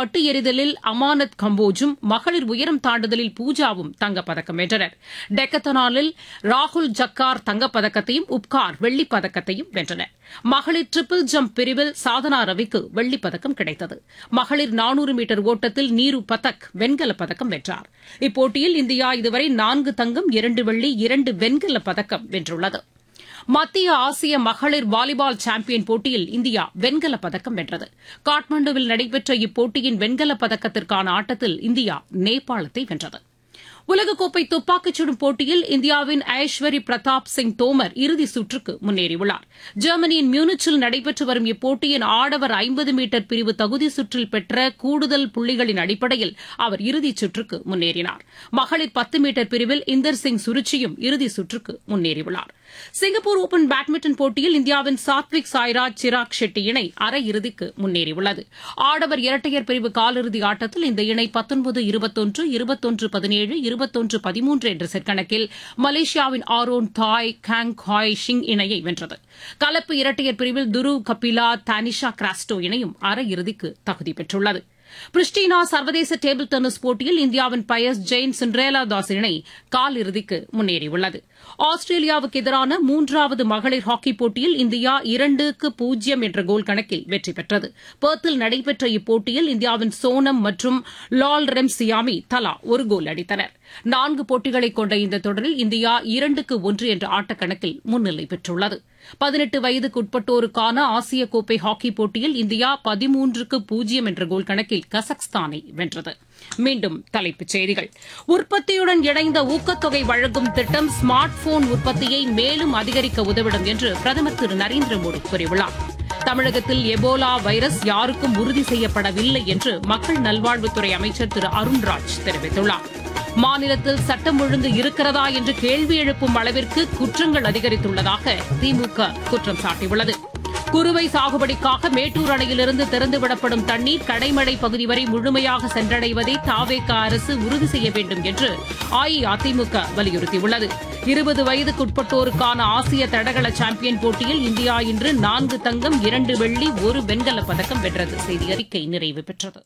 பட்டு எறிதலில் அமானத் கம்போஜும் மகளிர் உயரம் தாண்டுதலில் பூஜாவும் தங்கப்பதக்கம் வென்றனர் டெக்கத்தனாலில் ராகுல் ஜக்கார் தங்கப்பதக்கத்தையும் உப்கார் வெள்ளிப் பதக்கத்தையும் வென்றனர் மகளிர் ட்ரிபிள் ஜம்ப் பிரிவில் சாதனா ரவிக்கு வெள்ளிப் பதக்கம் கிடைத்தது மகளிர் நானூறு மீட்டர் ஓட்டத்தில் நீரு பதக் வெண்கலப் பதக்கம் வென்றார் இப்போட்டியில் இந்தியா இதுவரை நான்கு தங்கம் இரண்டு வெள்ளி இரண்டு வெண்கலப் பதக்கம் வென்றுள்ளது மத்திய ஆசிய மகளிர் வாலிபால் சாம்பியன் போட்டியில் இந்தியா வெண்கலப் பதக்கம் வென்றது காட்மாண்டுவில் நடைபெற்ற இப்போட்டியின் வெண்கலப் பதக்கத்திற்கான ஆட்டத்தில் இந்தியா நேபாளத்தை வென்றது உலகக்கோப்பை துப்பாக்கிச் சுடும் போட்டியில் இந்தியாவின் ஐஸ்வரி பிரதாப் சிங் தோமர் இறுதி சுற்றுக்கு முன்னேறியுள்ளார் ஜெர்மனியின் மியூனிச்சில் நடைபெற்று வரும் இப்போட்டியின் ஆடவர் ஐம்பது மீட்டர் பிரிவு தகுதி சுற்றில் பெற்ற கூடுதல் புள்ளிகளின் அடிப்படையில் அவர் இறுதிச் சுற்றுக்கு முன்னேறினார் மகளிர் பத்து மீட்டர் பிரிவில் இந்தர் சிங் சுருச்சியும் இறுதிச் சுற்றுக்கு முன்னேறியுள்ளார் சிங்கப்பூர் ஓபன் பேட்மிண்டன் போட்டியில் இந்தியாவின் சாத்விக் சாய்ராஜ் சிராக் ஷெட்டி இணை அரையிறுதிக்கு முன்னேறியுள்ளது ஆடவர் இரட்டையர் பிரிவு காலிறுதி ஆட்டத்தில் இந்த இணை பத்தொன்பது இருபத்தொன்று இருபத்தொன்று பதினேழு இருபத்தொன்று பதிமூன்று என்ற செட் கணக்கில் மலேசியாவின் ஆரோன் தாய் கேங் ஹாய் ஷிங் இணையை வென்றது கலப்பு இரட்டையர் பிரிவில் துருவ் கபிலா தானிஷா கிராஸ்டோ இணையும் அரையிறுதிக்கு தகுதி பெற்றுள்ளது பிரிஸ்டினா சர்வதேச டேபிள் டென்னிஸ் போட்டியில் இந்தியாவின் பயஸ் ஜெயின் சிண்ட்ரேலா தாஸ் இணை காலிறுதிக்கு முன்னேறியுள்ளது ஆஸ்திரேலியாவுக்கு எதிரான மூன்றாவது மகளிர் ஹாக்கி போட்டியில் இந்தியா இரண்டுக்கு பூஜ்ஜியம் என்ற கோல் கணக்கில் வெற்றி பெற்றது பெர்த்தில் நடைபெற்ற இப்போட்டியில் இந்தியாவின் சோனம் மற்றும் லால் ரெம் சியாமி தலா ஒரு கோல் அடித்தனர் நான்கு போட்டிகளை கொண்ட இந்த தொடரில் இந்தியா இரண்டுக்கு ஒன்று என்ற ஆட்டக்கணக்கில் முன்னிலை பெற்றுள்ளது பதினெட்டு வயதுக்குட்பட்டோருக்கான ஆசிய கோப்பை ஹாக்கி போட்டியில் இந்தியா பதிமூன்றுக்கு பூஜ்ஜியம் என்ற கோல் கணக்கில் கசக்ஸ்தானை வென்றது மீண்டும் தலைப்புச் செய்திகள் உற்பத்தியுடன் இணைந்த ஊக்கத்தொகை வழங்கும் திட்டம் ஸ்மார்ட் போன் உற்பத்தியை மேலும் அதிகரிக்க உதவிடும் என்று பிரதமர் திரு நரேந்திர மோடி கூறியுள்ளார் தமிழகத்தில் எபோலா வைரஸ் யாருக்கும் உறுதி செய்யப்படவில்லை என்று மக்கள் நல்வாழ்வுத்துறை அமைச்சர் திரு அருண்ராஜ் தெரிவித்துள்ளார் மாநிலத்தில் சட்டம் ஒழுங்கு இருக்கிறதா என்று கேள்வி எழுப்பும் அளவிற்கு குற்றங்கள் அதிகரித்துள்ளதாக திமுக குற்றம் சாட்டியுள்ளது குறுவை சாகுபடிக்காக மேட்டூர் அணையிலிருந்து திறந்துவிடப்படும் தண்ணீர் கடைமடை பகுதி வரை முழுமையாக சென்றடைவதை தாவேக அரசு உறுதி செய்ய வேண்டும் என்று அஇஅதிமுக வலியுறுத்தியுள்ளது இருபது வயதுக்குட்பட்டோருக்கான ஆசிய தடகள சாம்பியன் போட்டியில் இந்தியா இன்று நான்கு தங்கம் இரண்டு வெள்ளி ஒரு வெண்கலப் பதக்கம் வென்றது செய்தி அறிக்கை நிறைவு பெற்றது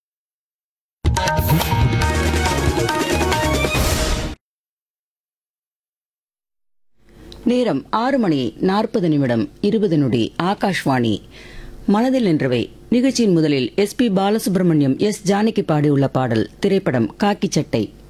நேரம் ஆறு மணி நாற்பது நிமிடம் இருபது நொடி ஆகாஷ்வாணி மனதில் நின்றவை நிகழ்ச்சியின் முதலில் S P Balasubrahmanyam S Janaki பாடியுள்ள பாடல் திரைப்படம் காக்கி சட்டை